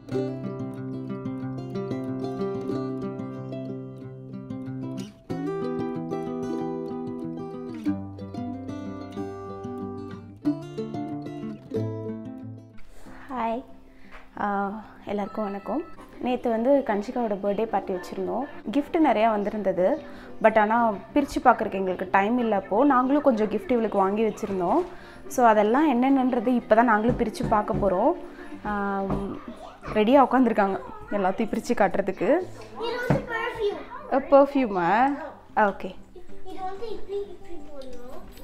Hi எல்லாருக்கும் வணக்கம் நேற்று வந்து கன்ஷிகாவோட பர்த்டே பார்ட்டி வச்சுருந்தோம் gift நிறையா வந்திருந்தது பட் ஆனால் பிரித்து பார்க்குறக்கு எங்களுக்கு டைம் இல்லை அப்போது நாங்களும் கொஞ்சம் gift இவளுக்கு வாங்கி வச்சுருந்தோம் ஸோ அதெல்லாம் என்னென்னன்றது இப்போ தான் நாங்களும் பிரித்து பார்க்க போகிறோம் ரெடியாக உட்காந்துருக்காங்க எல்லாத்தையும் பிரித்து காட்டுறதுக்கு இது வந்து perfume. பர்ஃப்யூமா ஓகே இது வந்து இப்படி இப்படி போடணும்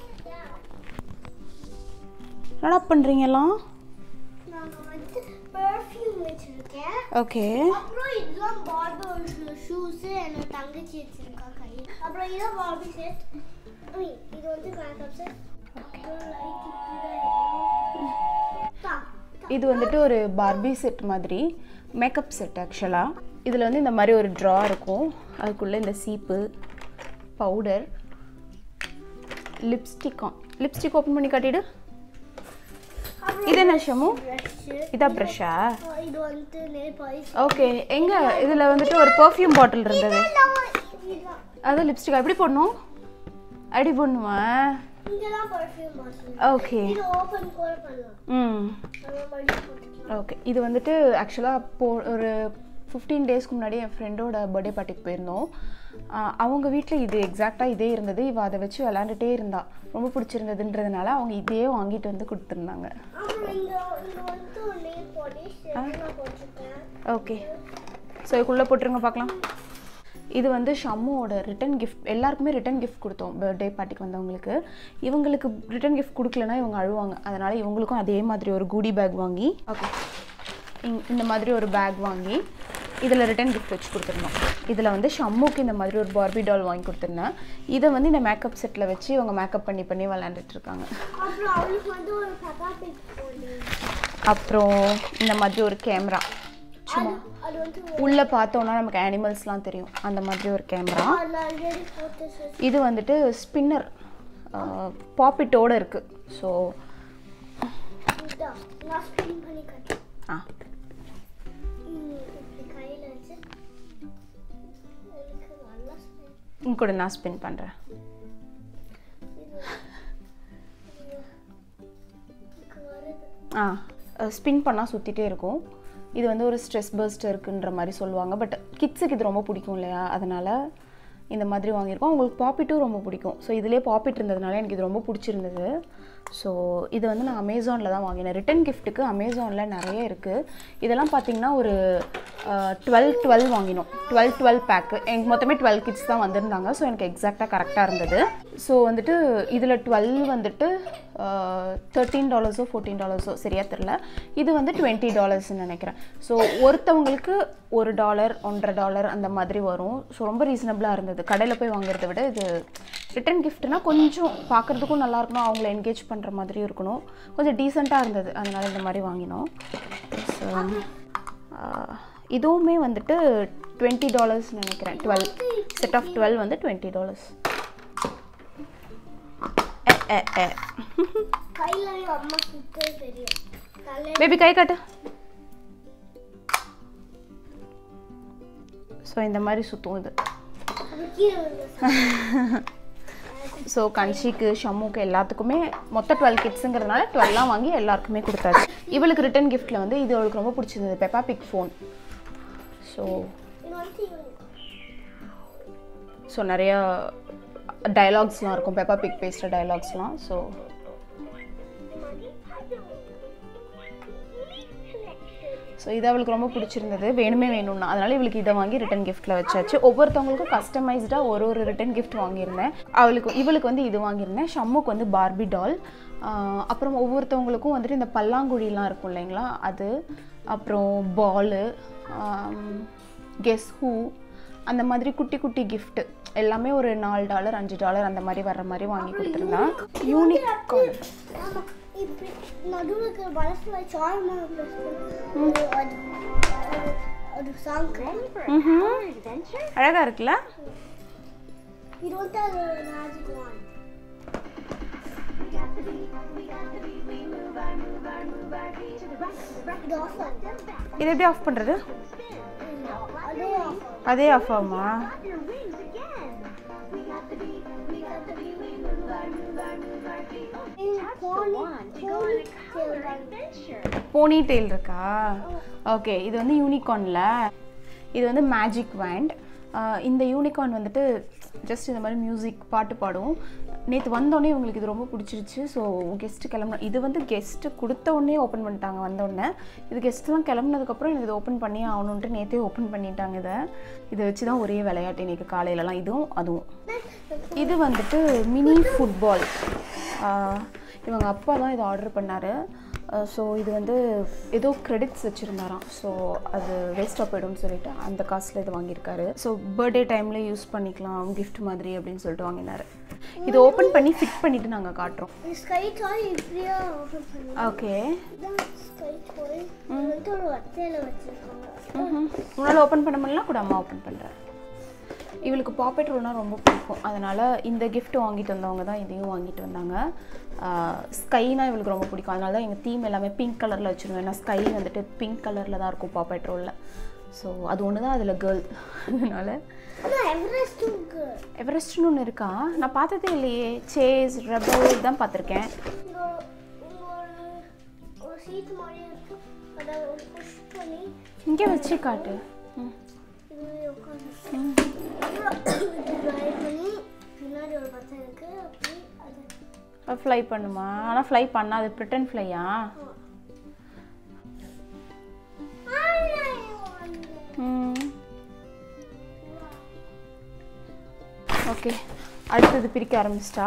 என்னடா பண்ணுறீங்கலாம் நாங்க வந்து பெர்ஃப்யூம் வச்சிருக்கேன் ஓகே அப்புறம் இதெல்லாம் பார்பர் ஷூஸ் என்னோட தங்கச்சி வச்சிருக்கா கை அப்புறம் இதான் பார்பி செட் இது வந்து மேக்கப் செட் அப்புறம் லைட் இப்படிதான் இது வந்துட்டு ஒரு பார்பி செட் மாதிரி மேக்கப் செட் ஆக்சுவலாக இதில் வந்து இந்த மாதிரி ஒரு ட்ரா இருக்கும் அதுக்குள்ளே இந்த சீப்பு பவுடர் லிப்ஸ்டிக்காம் லிப்ஸ்டிக் ஓப்பன் பண்ணி காட்டிடு இது என்ன ஷமு ப்ரஷ் இதான் ப்ரஷ்ஷா இது வந்து நெல் பாலிஷ் ஓகே எங்கே இதில் வந்துட்டு ஒரு பர்ஃப்யூம் பாட்டில் இருந்தது இதுதான் அதான் லிப்ஸ்டிக் எப்படி போடணும் அப்படி போடணுமா இங்கெல்லாம் பெர்ஃப்யூம் பாட்டில் ஓகே இது ஓபன் கூட பண்ணலாம் ம் நம்ம மறுபடியும் போட்டுக்கலாம் ஓகே இது வந்துட்டு ஆக்சுவலாக போ ஒரு ஃபிஃப்டீன் டேஸ்க்கு முன்னாடி என் ஃப்ரெண்டோட பர்த்டே பார்ட்டிக்கு போயிருந்தோம் ஆஹ் அவங்க வீட்டில் இது எக்ஸாக்டாக இதே இருந்தது இவ அதை வச்சு விளாண்டுட்டே இருந்தா ரொம்ப பிடிச்சிருந்ததுன்றதுனால அவங்க இதே வாங்கிட்டு வந்து கொடுத்துருந்தாங்க அப்புறம் இங்க இங்க வந்து ஒரு நெயில் பாலிஷ் நான் போட்டிருக்கேன் ஓகே ஸோ இதுக்குள்ளே போட்டுருங்க பார்க்கலாம் இது வந்து ஷம்முவோட ரிட்டன் கிஃப்ட் எல்லாருக்குமே ரிட்டன் கிஃப்ட் கொடுத்தோம் பர்த்டே பார்ட்டிக்கு வந்தவங்களுக்கு இவங்களுக்கு ரிட்டன் கிஃப்ட் கொடுக்கலனா இவங்க அழுவாங்க அதனால் இவங்களுக்கும் அதே மாதிரி ஒரு கூடி பேக் வாங்கி ஓகே இந்த மாதிரி ஒரு பேக் வாங்கி இதில் ரிட்டன் கிஃப்ட் வச்சு கொடுத்துருந்தோம் இதில் வந்து ஷம்முக்கு இந்த மாதிரி ஒரு பார்பி டால் வாங்கி கொடுத்துருந்தேன் இதை வந்து இந்த மேக்கப் செட்டில் வச்சு இவங்க மேக்கப் பண்ணி பண்ணி விளாண்டுட்டு இருக்காங்க அப்புறம் அவளுக்கு வந்து ஒரு பப்பா பிக் போடு அப்புறம் இந்த மாதிரி ஒரு கேமரா சும்மா அது வந்து உள்ளே பார்த்தோன்னா நமக்கு அனிமல்ஸ்லாம் தெரியும் அந்த மாதிரி ஒரு கேமரா அதில் ஆல்ரெடி போட்டு இது வந்துட்டு ஸ்பின்னர் பாப்பிட்டோட இருக்குது ஸோ இதான் நான் ஸ்பின் பண்ணி கட்டேன் ஆ இப்படி கையில் வச்சு எனக்கு நல்லா ஸ்பின் இங்க கூட நான் ஸ்பின் பண்ணுறேன் எனக்கு வருது ஆ ஸ்பின் பண்ணால் சுற்றிட்டே இருக்கும் இது வந்து ஒரு ஸ்ட்ரெஸ் பர்ஸ்ட் இருக்குன்ற மாதிரி சொல்லுவாங்க பட் கிட்ஸுக்கு இது ரொம்ப பிடிக்கும் இல்லையா அதனால் இந்த மாதிரி வாங்கியிருக்கோம் உங்களுக்கு பாப்பிட்டும் ரொம்ப பிடிக்கும் ஸோ இதிலே பாப்பிட் இருந்ததுனால எனக்கு இது ரொம்ப பிடிச்சிருந்தது ஸோ இது வந்து நான் அமேசானில் தான் வாங்கினேன் ரிட்டன் கிஃப்ட்டுக்கு அமேசானில் நிறைய இருக்குது இதெல்லாம் பார்த்தீங்கன்னா ஒரு டுவெல் டுவெல் வாங்கினோம் டுவெல் டுவெல் பேக்கு எனக்கு மொத்தமே டுவெல் கிட்ஸ் தான் வந்திருந்தாங்க ஸோ எனக்கு எக்ஸாக்டாக கரெக்டாக இருந்தது ஸோ வந்துட்டு இதில் டுவெல் வந்துட்டு தேர்ட்டீன் டாலர்ஸோ ஃபோர்டீன் டாலர்ஸோ சரியாக தெரில இது வந்து டுவெண்ட்டி டாலர்ஸ்னு நினைக்கிறேன் ஸோ ஒருத்தவங்களுக்கு ஒரு டாலர் ஒன்றரை டாலர் அந்த மாதிரி வரும் ஸோ ரொம்ப ரீசனபிளாக இருந்தது கடையில் போய் வாங்குறத விட இது ரிட்டன் கிஃப்ட்னா கொஞ்சம் பார்க்குறதுக்கும் நல்லா இருக்கணும் அவங்கள என்கேஜ் பண்ணுற மாதிரியும் இருக்கணும் கொஞ்சம் டீசெண்டாக இருந்தது அதனால் இந்த மாதிரி வாங்கினோம் ஸோ இதுவுமே வந்துட்டு டுவெண்ட்டி டாலர்ஸ் நினைக்கிறேன் டுவெல் செட் ஆஃப் டுவெல் வந்து டுவெண்ட்டி டாலர்ஸ் ஏ ஏ கையில் அம்மா சுத்தே தெரியும் தலை பேபி கை காட்டு ஸோ இந்த மாதிரி சுற்றும் இது அது கீழே விழுந்து ஸோ கன்ஷிக்கு ஷம்முக்கு எல்லாத்துக்குமே மொத்த டுவெல் கிட்ஸுங்கிறதுனால டுவெல்லாம் வாங்கி எல்லாருக்குமே கொடுத்தாச்சு இவளுக்கு ரிட்டன் கிஃப்ட்டில் வந்து இது அவளுக்கு ரொம்ப பிடிச்சிருந்தது பெப்பா பிக் ஃபோன் ஸோ இது வந்து இவனுக்கு ஸோ நிறையா டயலாக்ஸ்லாம் இருக்கும் பெப்பா பிக் பேசுகிற டயலாக்ஸ்லாம் ஸோ ஸோ இது அவளுக்கு ரொம்ப பிடிச்சிருந்தது வேணுமே வேணும்னா அதனால இவளுக்கு இதை வாங்கி ரிட்டன் கிஃப்ட்டில் வச்சாச்சு ஒவ்வொருத்தவங்களுக்கும் கஸ்டமைஸ்டாக ஒரு ஒரு ரிட்டன் கிஃப்ட் வாங்கியிருந்தேன் அவளுக்கு இவளுக்கு வந்து இது வாங்கியிருந்தேன் ஷம்முக்கு வந்து பார்பி டால் அப்புறம் ஒவ்வொருத்தவங்களுக்கும் வந்துட்டு இந்த பல்லாங்குழிலாம் இருக்கும் இல்லைங்களா அது அப்புறம் பாலு கெஸ் ஹூ அந்த மாதிரி குட்டி குட்டி gift எல்லாமே ஒரு நாலு டாலர் அஞ்சு டாலர் அந்த மாதிரி வர்ற மாதிரி வாங்கி கொடுத்துருந்தேன் யூனிக் ஆமா இப்படி நடுவில் இருக்கிற பலசு வச்சு ஆழ்மா ப்ரெஸ் பண்ணி அது அது- அது சாங் அழகாக இருக்குல்ல இது வந்து அது மேஜிக் வான் இது ஆஃப் ஆகுது இது எப்படி ஆஃப் பண்ணுறது அதே ஆஃப் ஆகுது அதே ஆஃப் ஆகுமா போனி டெயில் இருக்கா ஓகே இது வந்து யூனிகார்னில் இது வந்து மேஜிக் வேண்ட் இந்த யூனிகார்ன் வந்துட்டு ஜஸ்ட் இந்த மாதிரி மியூசிக் பாட்டு பாடும் நேற்று வந்தோடனே உங்களுக்கு இது ரொம்ப பிடிச்சிருச்சு ஸோ கெஸ்ட்டு கிளம்புன இது வந்து கெஸ்ட்டு கொடுத்த உடனே ஓப்பன் பண்ணிட்டாங்க வந்தோடனே இது கெஸ்ட்லாம் கிளம்புனதுக்கப்புறம் எனக்கு இது ஓப்பன் பண்ணி ஆகணுன்ட்டு நேற்றே ஓப்பன் பண்ணிட்டாங்க இதை இதை வச்சு தான் ஒரே விளையாட்டு இன்னைக்கு காலையிலலாம் இதுவும் அதுவும் இது வந்துட்டு மினி ஃபுட்பால் இவங்க அப்பா தான் இதை ஆர்டர் பண்ணார் ஸோ இது வந்து ஏதோ கிரெடிட்ஸ் வச்சுருந்தாராம் ஸோ அது வேஸ்ட்டாக போய்டும்னு சொல்லிட்டு அந்த காசில் இது வாங்கியிருக்காரு ஸோ பர்த்டே டைமில் யூஸ் பண்ணிக்கலாம் gift மாதிரி அப்படின்னு சொல்லிட்டு வாங்கினார் இது ஓப்பன் பண்ணி ஃபிட் பண்ணிவிட்டு நாங்கள் காட்டுறோம் ஸ்கை டாய் இப்படியே ஓப்பன் பண்ணி ஓகே இதான் ஸ்கை டாய் இது வந்து ஒரு வத்தையில வச்சிருக்காங்க உன்னால் ஓப்பன் பண்ண முடியலாம் கூட அம்மா ஓப்பன் பண்ணுறேன் இவளுக்கு பாப்பெட் ரோல்னா ரொம்ப பிடிக்கும் அதனால் இந்த gift வாங்கிட்டு வந்தவங்க தான் இதையும் வாங்கிட்டு வந்தாங்க ஸ்கைனா இவளுக்கு ரொம்ப பிடிக்கும் அதனால தான் எங்கள் தீம் எல்லாமே பிங்க் கலரில் வச்சுருவோம் ஏன்னா ஸ்கை வந்துட்டு பிங்க் கலரில் தான் இருக்கும் பாப்பெட் ரோலில் ஸோ அது ஒன்று தான் அதில் கேர்ள் அதனால ஆனால் எவரெஸ்ட் இருக்கு எவரெஸ்ட்னு ஒன்று இருக்கா நான் பார்த்ததே இல்லையே சேஸ் ரபல் தான் பார்த்துருக்கேன் இங்க இங்க ஒரு ஒரு சீட் மாதிரி இருக்கு அதை புஷ் பண்ணி இங்கே வச்சு காட்டு ம் இது உட்காந்து இது ட்ரை பண்ணி பின்னாடி ஒரு பட்டன் இருக்கு அப்படி அது ஃப்ளை பண்ணுமா ஆனால் ஃப்ளை பண்ணாது ப்ரிட்டன் ஃப்ளையா ம் ஓகே அடுத்தது பிரிக்க ஆரம்பிச்சிட்டா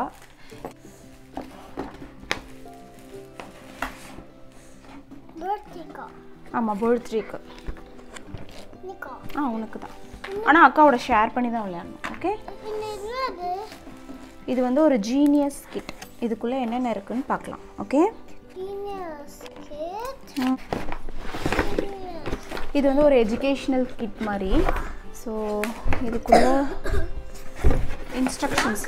பர்த்டேக்கா ஆமாம் பர்த்டேக்கு நிக்கா ஆ உனக்கு தான் ஆனால் அக்காவோட ஷேர் பண்ணி தான் விளையாடணும் ஓகே பின்ன என்னது இது வந்து ஒரு ஜீனியஸ் கிட் இதுக்குள்ளே என்னென்ன இருக்குன்னு பார்க்கலாம் ஓகே சீனியர்ஸ் கேட் இது வந்து ஒரு எஜுகேஷ்னல் கிட் மாதிரி ஸோ இதுக்குள்ள instructions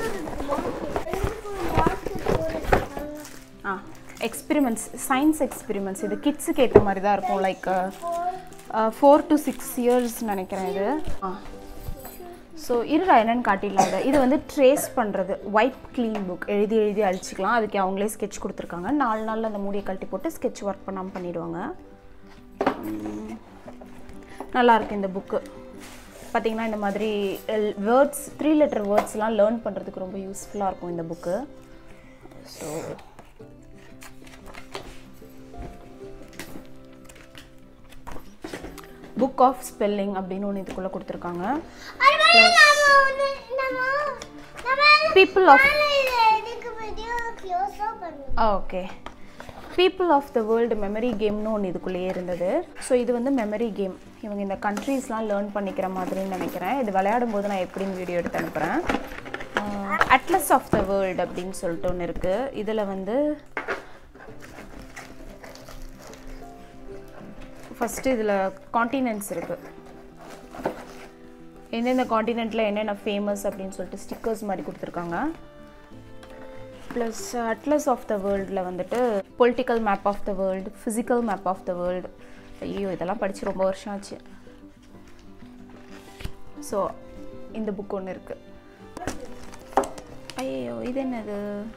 uh experiments science experiments இது கிட்ஸுக்கு ஏற்ற மாதிரி தான் இருக்கும் like four to six years நினைக்கிறேன் இது ஆ ஸோ இருடா என்னன்னு காட்டிடலாம் இதை இது வந்து ட்ரேஸ் பண்ணுறது ஒயிட் க்ளீன் புக் எழுதி எழுதி அழிச்சிக்கலாம் அதுக்கு அவங்களே ஸ்கெட்ச் கொடுத்துருக்காங்க நாலு நாளில் அந்த மூடியை கழட்டி போட்டு ஸ்கெட்ச் ஒர்க் பண்ணாமல் பண்ணிடுவாங்க உம், நல்லா இருக்கு இந்த புக்கு பார்த்தீங்கன்னா இந்த மாதிரி வேர்ட்ஸ் த்ரீ லெட்டர் வேர்ட்ஸ்லாம் லேர்ன் பண்ணுறதுக்கு ரொம்ப யூஸ்ஃபுல்லாக இருக்கும் இந்த book so book of spelling அப்படின்னு ஒன்று இதுக்குள்ளே கொடுத்துருக்காங்க People of- okay people of the world memory கேம்னு ஒன்று இதுக்குள்ளேயே இருந்தது ஸோ இது வந்து மெமரி கேம் இவங்க இந்த கண்ட்ரீஸ்லாம் லேர்ன் பண்ணிக்கிற மாதிரின்னு நினைக்கிறேன் இது விளையாடும் போது நான் எப்படின்னு வீடியோ எடுத்து அனுப்புகிறேன் அட்லஸ் ஆஃப் த வேர்ல்டு அப்படின்னு சொல்லிட்டு ஒன்று இருக்குது இதில் வந்து ஃபஸ்ட்டு இதில் காண்டினென்ட்ஸ் இருக்குது எந்தெந்த காண்டினென்ட்டில் என்னென்ன ஃபேமஸ் அப்படின்னு சொல்லிட்டு ஸ்டிக்கர்ஸ் மாதிரி கொடுத்துருக்காங்க ப்ளஸ் அட்லஸ் ஆஃப் த வேர்ல்டில் வந்துட்டு political map of the world physical map of the world ஐயோ இதெல்லாம் படித்து ரொம்ப வருஷம் ஆச்சு ஸோ இந்த புக் ஒன்று இருக்குது ஐயோ இது என்னது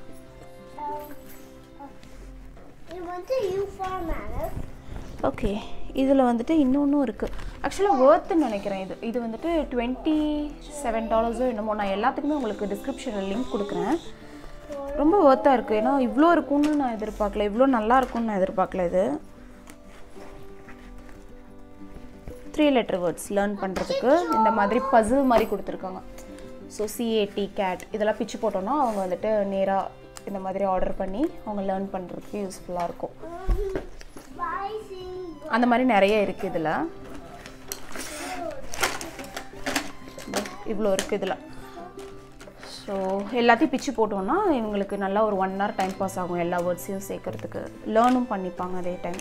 இது வந்து யூ ஃபார் மேனஸ் ஓகே இதில் வந்துட்டு இன்னொன்றும் இருக்குது ஆக்சுவலாக ஒர்த்துன்னு நினைக்கிறேன் இது இது வந்துட்டு டுவெண்ட்டி செவன் டாலர்ஸோ என்னமோ நான் எல்லாத்துக்குமே உங்களுக்கு டிஸ்கிரிப்ஷனில் லிங்க் கொடுக்குறேன் ரொம்ப ஒர்த்தாக இருக்குது ஏன்னா இவ்வளோ இருக்கும்னு நான் எதிர்பார்க்கல இவ்வளோ நல்லா இருக்கும்னு நான் எதிர்பார்க்கல இது த்ரீ லெட்டர் வேர்ட்ஸ் லேர்ன் பண்ணுறதுக்கு இந்த மாதிரி பசில் மாதிரி கொடுத்துருக்காங்க ஸோ சிஏடி கேட் இதெல்லாம் பிச்சு போட்டோன்னா அவங்க வந்துட்டு நேராக இந்த மாதிரி ஆர்டர் பண்ணி அவங்க லேர்ன் பண்ணுறதுக்கு யூஸ்ஃபுல்லாக இருக்கும் பாய் சிங் அந்த மாதிரி நிறைய இருக்குது இதில் இவ்வளோ இருக்குது இதில் ஸோ எல்லாத்தையும் பிச்சு போட்டோம்னா இவங்களுக்கு நல்லா ஒரு ஒன் ஹவர் டைம் பாஸ் ஆகும் எல்லா வேர்ட்ஸையும் சேர்க்கறதுக்கு லேர்னும் பண்ணிப்பாங்க அதே டைம்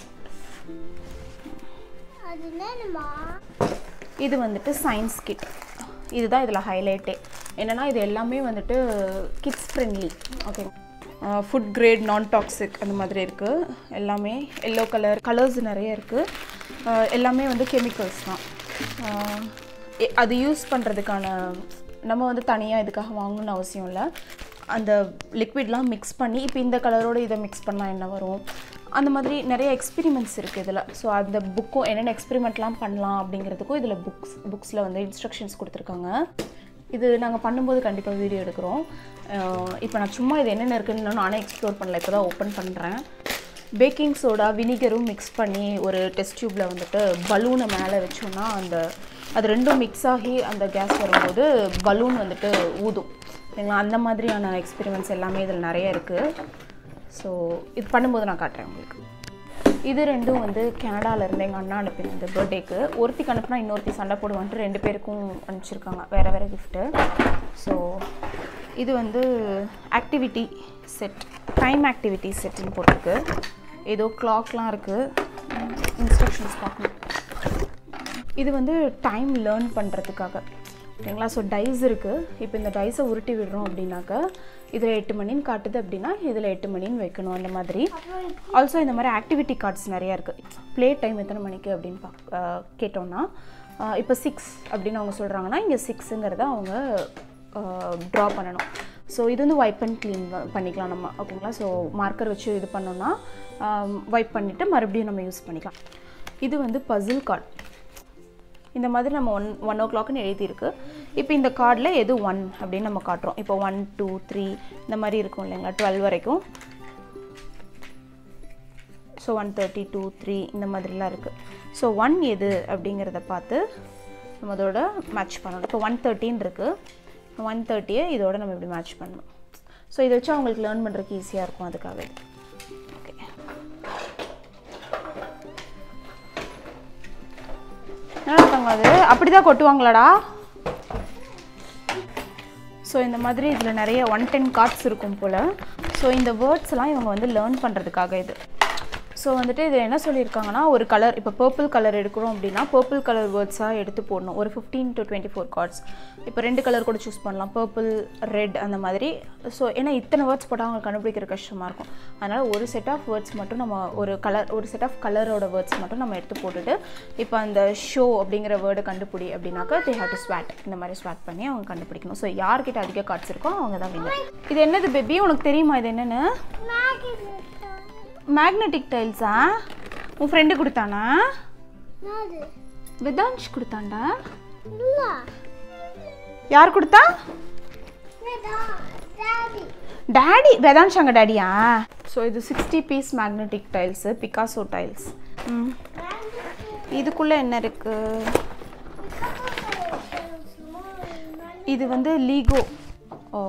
அது என்னமா இது வந்துட்டு சயின்ஸ் கிட் இதுதான் இதில் ஹைலைட்டே என்னென்னா இது எல்லாமே வந்துட்டு kids friendly okay food grade non toxic அந்த மாதிரி இருக்குது எல்லாமே எல்லோ கலர் கலர்ஸ் நிறைய இருக்குது எல்லாமே வந்து கெமிக்கல்ஸ் தான் ஆஹ் எ- அது யூஸ் பண்ணுறதுக்கான நம்ம வந்து தனியாக இதுக்காக வாங்கணும்னு அவசியம் இல்லை அந்த லிக்விட்லாம் மிக்ஸ் பண்ணி இப்போ இந்த கலரோட இதை மிக்ஸ் பண்ணால் என்ன வரும் அந்த மாதிரி நிறைய எக்ஸ்பெரிமெண்ட்ஸ் இருக்குது இதில் ஸோ அந்த புக்கும் என்னென்ன எக்ஸ்பெரிமெண்ட்லாம் பண்ணலாம் அப்படிங்கிறதுக்கும் இதில் புக்ஸ் புக்ஸில் வந்து இன்ஸ்ட்ரக்ஷன்ஸ் கொடுத்துருக்காங்க இது நாங்கள் பண்ணும்போது கண்டிப்பாக வீடியோ எடுக்கிறோம் இப்போ நான் சும்மா இது என்னென்ன இருக்குன்னு இன்னும் நானே எக்ஸ்ப்ளோர் பண்ணல இப்போ தான் ஓப்பன் பண்ணுறேன் பேக்கிங் சோடா வினிகரும் மிக்ஸ் பண்ணி ஒரு டெஸ்ட் டியூப்பில் வந்துட்டு பலூனை மேலே வச்சோன்னா அந்த அது ரெண்டும் மிக்ஸ் ஆகி அந்த கேஸ் வரும்போது பலூன் வந்துட்டு ஊதும் சரிங்களா அந்த மாதிரியான எக்ஸ்பெரிமெண்ட்ஸ் எல்லாமே இதில் நிறைய இருக்குது ஸோ இது பண்ணும்போது நான் காட்டுறேன் உங்களுக்கு இது ரெண்டும் வந்து கனடால இருந்து எங்கள் அண்ணா அனுப்பின இந்த பர்த்டேக்கு ஒருத்திக்கு அனுப்புனா இன்னொருத்தி சண்டை போடுவான்ட்டு ரெண்டு பேருக்கும் அனுப்பிச்சிருக்காங்க வேறு வேறு கிஃப்ட்டு ஸோ இது வந்து ஆக்டிவிட்டி செட் டைம் ஆக்டிவிட்டி செட்டுன்னு போட்டிருக்கு ஏதோ கிளாக்லாம் இருக்குது இன்ஸ்ட்ரக்ஷன்ஸ் பார்க்கணும் இது வந்து டைம் லேர்ன் பண்ணுறதுக்காக ஓகேங்களா ஸோ டைஸ் இருக்குது இப்போ இந்த டைஸை உருட்டி விடுறோம் அப்படின்னாக்கா இதில் எட்டு மணின்னு காட்டுது அப்படின்னா இதில் எட்டு மணின்னு வைக்கணும் அந்த மாதிரி ஆல்சோ இந்த மாதிரி ஆக்டிவிட்டி கார்ட்ஸ் நிறையா இருக்குது ப்ளே டைம் எத்தனை மணிக்கு அப்படின்னு பா அஹ் கேட்டோம்னா அஹ் இப்போ சிக்ஸ் அப்படின்னு அவங்க சொல்கிறாங்கன்னா இங்கே சிக்ஸுங்கிறத அவங்க ட்ரா பண்ணணும் ஸோ இது வந்து வைப் அண்ட் க்ளீன் பண்ணிக்கலாம் நம்ம ஓகேங்களா ஸோ மார்க்கர் வச்சு இது பண்ணோம்னா வைப் பண்ணிவிட்டு மறுபடியும் நம்ம யூஸ் பண்ணிக்கலாம் இது வந்து பசில் கார்டு இந்த மாதிரி நம்ம ஒன் ஒன் ஓ கிளாக்னு எழுதியிருக்கு இப்போ இந்த கார்டில் எது ஒன் அப்படின்னு நம்ம காட்டுறோம் இப்போ ஒன் டூ த்ரீ இந்த மாதிரி இருக்கும் இல்லைங்களா டுவெல் வரைக்கும் so one thirty two three இந்த மாதிரிலாம் இருக்குது ஸோ ஒன் எது அப்படிங்கிறத பார்த்து நம்ம அதோட மேட்ச் பண்ணணும் இப்போ ஒன் தேர்ட்டின்னு இருக்குது ஒன் தேர்ட்டியை இதோட நம்ம இப்படி மேட்ச் பண்ணணும் ஸோ இதை வச்சு அவங்களுக்கு லேர்ன் பண்ணுறதுக்கு ஈஸியாக இருக்கும் அதுக்காக இது ஓகே என்ன இருக்காங்க அது அப்படிதான் கொட்டுவாங்களாடா ஸோ இந்த மாதிரி இதில் நிறைய ஒன் டென் கார்ட்ஸ் இருக்கும் போல் ஸோ இந்த வேர்ட்ஸ்லாம் இவங்க வந்து லேர்ன் பண்ணுறதுக்காக இது ஸோ வந்துட்டு இது என்ன சொல்லியிருக்காங்கன்னா ஒரு கலர் இப்போ பர்பிள் கலர் எடுக்கிறோம் அப்படின்னா பர்பிள் கலர் வேர்ட்ஸாக எடுத்து போடணும் ஒரு fifteen to twenty four cards இப்போ ரெண்டு கலர் கூட சூஸ் பண்ணலாம் பர்பிள் ரெட் அந்த மாதிரி ஸோ ஏன்னா இத்தனை வேர்ட்ஸ் போட்டால் அவங்க கண்டுபிடிக்கிற கஷ்டமாக இருக்கும் அதனால் ஒரு செட் ஆஃப் வேர்ட்ஸ் மட்டும் நம்ம ஒரு கலர் ஒரு செட் ஆஃப் கலரோட வேர்ட்ஸ் மட்டும் நம்ம எடுத்து போட்டுட்டு இப்போ அந்த ஷோ அப்படிங்கிற வேர்டை கண்டுபிடி அப்படின்னாக்கா தே ஹேவ் டு ஸ்வாட் இந்த மாதிரி ஸ்வாட் பண்ணி அவங்க கண்டுபிடிக்கணும் ஸோ யார்கிட்ட அதிக கார்ட்ஸ் இருக்கோ அவங்க தான் வின்னர் இது என்னது பேபி உனக்கு தெரியுமா இது என்னன்னு மேக்னெட்டிக் டைல்ஸா உன் ஃப்ரெண்டு கொடுத்தானா என்னது விதான்ஷ் கொடுத்தாண்டா இல்ல யார் கொடுத்தா டாடி டேடி வேதான்ஷ் அங்கே டேடியா ஸோ இது sixty piece magnetic tiles Picasso tiles ம் இதுக்குள்ளே என்ன இருக்குது இது வந்து லீகோ ஓ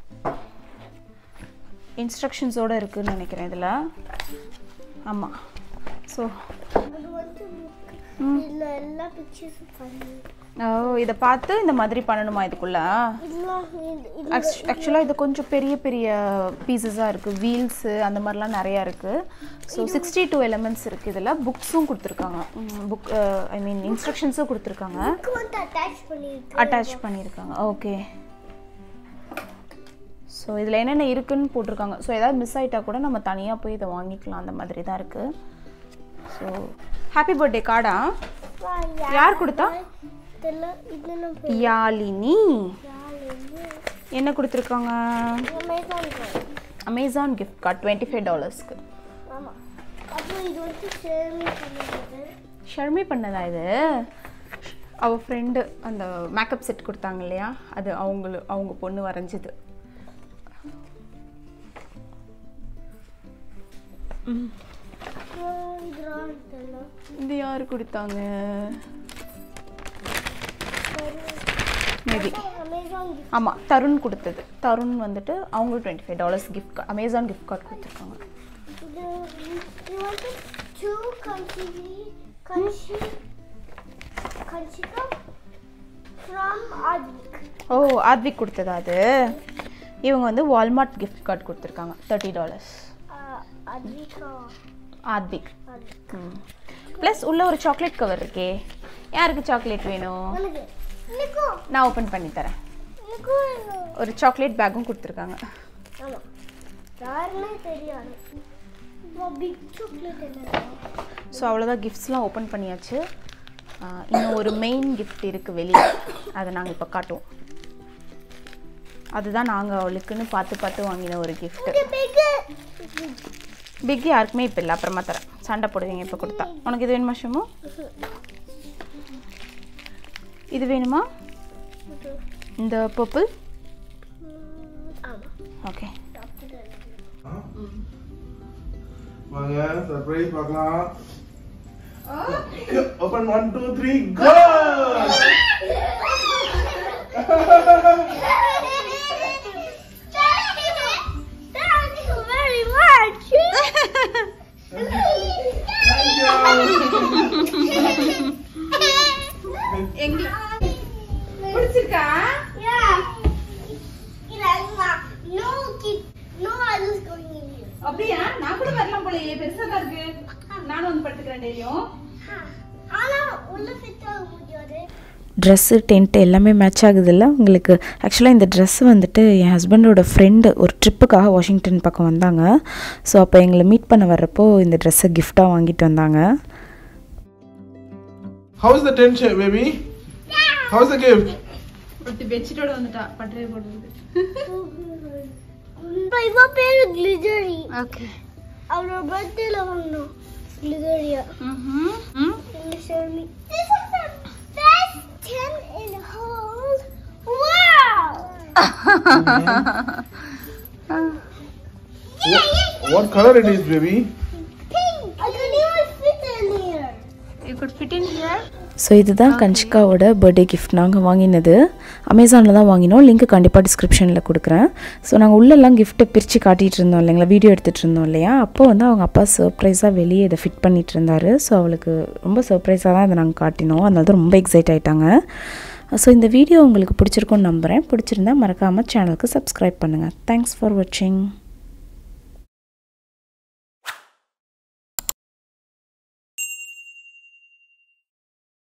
இன்ஸ்ட்ரக்ஷன்ஸோடு இருக்குதுன்னு நினைக்கிறேன் இதில் ஆமாம் ஸோ அது வந்து இதுல எல்லா பிக்சர்ஸும் பண்ணி ஓ இதை பார்த்து இந்த மாதிரி பண்ணணுமா இதுக்குள்ளே இதெல்லாம் இது- இது ஆக்சுவலாக இது கொஞ்சம் பெரிய பெரிய பீசஸாக இருக்குது வீல்ஸு அந்த மாதிரிலாம் நிறையா இருக்குது ஸோ சிக்ஸ்டி டூ எலமெண்ட்ஸ் இருக்குது இதில் புக்ஸும் கொடுத்துருக்காங்க புக் ஐ மீன் இன்ஸ்ட்ரக்ஷன்ஸும் கொடுத்துருக்காங்க புக் வந்து அட்டாச் பண்ணியிருக்கு அட்டாச் பண்ணியிருக்காங்க ஓகே ஸோ இதில் என்னென்ன இருக்குன்னு போட்டிருக்காங்க ஸோ ஏதாவது மிஸ் ஆகிட்டா கூட நம்ம தனியாக போய் இதை வாங்கிக்கலாம் அந்த மாதிரி தான் இருக்குது ஸோ ஹாப்பி பர்த்டே கார்டா வா, யார் கொடுத்தா தெரியல இது நம்ம யாழினி யாரு என்ன கொடுத்துருக்காங்க Amazon card Amazon gift card twenty five டாலர்ஸ்க்கு ஆமா அப்புறம் இது வந்து சேமி பண்ணுறது ஷர்மி பண்ணதா இது அவள் ஃப்ரெண்டு அந்த மேக்கப் செட் கொடுத்தாங்க இல்லையா அது அவங்களு அவங்க பொண்ணு வரைஞ்சது இது ரான் தெரியல இது யார் கொடுத்தாங்க மேபி அமேசான் கிஃப்ட் ஆமாம் தருண் கொடுத்தது தருண் வந்துட்டு அவங்களும் twenty five dollars gift card Amazon gift card கொடுத்துருக்காங்க இது இது வந்து டூ கன்சி கன்சி கன்சிகா ஃப்ரம் ஆத்விக் ஓ ஆத்விக் கொடுத்ததா அது இவங்க வந்து வால்மார்ட் கிஃப்ட் கார்டு கொடுத்துருக்காங்க தேர்ட்டி டாலர்ஸ் ஆத்விகா ஆத்விக் ஆத்விக் ம் ப்ளஸ் உள்ள ஒரு சாக்லேட் கவர் இருக்கே யாருக்கு சாக்லேட் வேணும் எனக்கு எனக்கும் நான் ஓப்பன் பண்ணி தரேன் எனக்கும் வேணும். ஒரு சாக்லேட் பேக்கும் கொடுத்துருக்காங்க ஆமாம் யாருமே தெரியாது பிக் சாக்லேட் என்ன ஸோ அவ்வளோதான் கிஃப்ட்ஸ்லாம் ஓப்பன் பண்ணியாச்சு ஆஹ் இன்னும் ஒரு மெயின் gift இருக்குது வெளியே அதை நாங்கள் இப்போ காட்டுவோம் அதுதான் நாங்கள் அவளுக்குன்னு பார்த்து பார்த்து வாங்கின ஒரு gift பிக் பிக் யாருக்குமே இப்போ இல்லை அப்புறமா தரேன் சண்டை போடுவீங்க இப்போ கொடுத்தா உனக்கு இது வேணுமா ஷமு இது வேணுமா இந்த பர்பிள் ஆமா ஓகே வாங்க சர்ப்ரைஸ் பார்க்கலாம் open one two three go Thank you very much. பிடிச்சிருக்கா yeah. Grandma, no kid, no others going in here. அப்படியா நான் கூட வரலாம் போலயே பெருசா தான் இருக்கு நானும் வந்து படுத்துக்கிறேன் டெய்லியும் ஆனா உள்ள ஃபிட் ஆக முடியாது ட்ரெஸ்ஸு டென்ட்டு எல்லாமே மேட்ச் ஆகுதுல்ல உங்களுக்கு ஆக்சுவலாக இந்த ட்ரெஸ் வந்துட்டு என் ஹஸ்பண்டோட ஃப்ரெண்டு ஒரு ட்ரிப்புக்காக வாஷிங்டன் பக்கம் வந்தாங்க ஸோ அப்போ எங்களை மீட் பண்ண வர்றப்போ இந்த ட்ரெஸ்ஸை கிஃப்டாக வாங்கிட்டு வந்தாங்க How is the tension, baby? How's the gift? ஒருத்தி பெட்ஷீட்டோட வந்துட்டா பட்டறை போடுறது இவ பேரு கிளிஜரி ஓகே அவரோட பர்த்டேல வாங்கினோம் கிளிஜரியா ம் இந்த Sharmi This is the best tin in the whole world. What, what color it is, baby? Pink. I can even fit in here. You could fit in here so இதுதான் கன்ஷிகாவோட பர்த்டே கிஃப்ட் நாங்கள் வாங்கினது அமேசானில் தான் வாங்கினோம் லிங்க் கண்டிப்பாக டிஸ்கிரிப்ஷனில் கொடுக்குறேன் ஸோ நாங்கள் உள்ளெல்லாம் கிஃப்ட்டை பிரித்து காட்டிகிட்டு இருந்தோம் இல்லைங்களா வீடியோ எடுத்துகிட்டு இருந்தோம் இல்லையா அப்போ வந்து அவங்க அப்பா சர்ப்ரைஸாக வெளியே இதை ஃபிட் பண்ணிட்டு இருந்தாரு ஸோ அவளுக்கு ரொம்ப சர்ப்ரைஸாக தான் இதை நாங்கள் காட்டினோம் அதனால தான் ரொம்ப எக்ஸைட் ஆயிட்டாங்க ஸோ இந்த வீடியோ உங்களுக்கு பிடிச்சிருக்கும்னு நம்புகிறேன் பிடிச்சிருந்தா மறக்காமல் சேனலுக்கு சப்ஸ்கிரைப் பண்ணுங்கள் தேங்க்ஸ் ஃபார் வாட்சிங்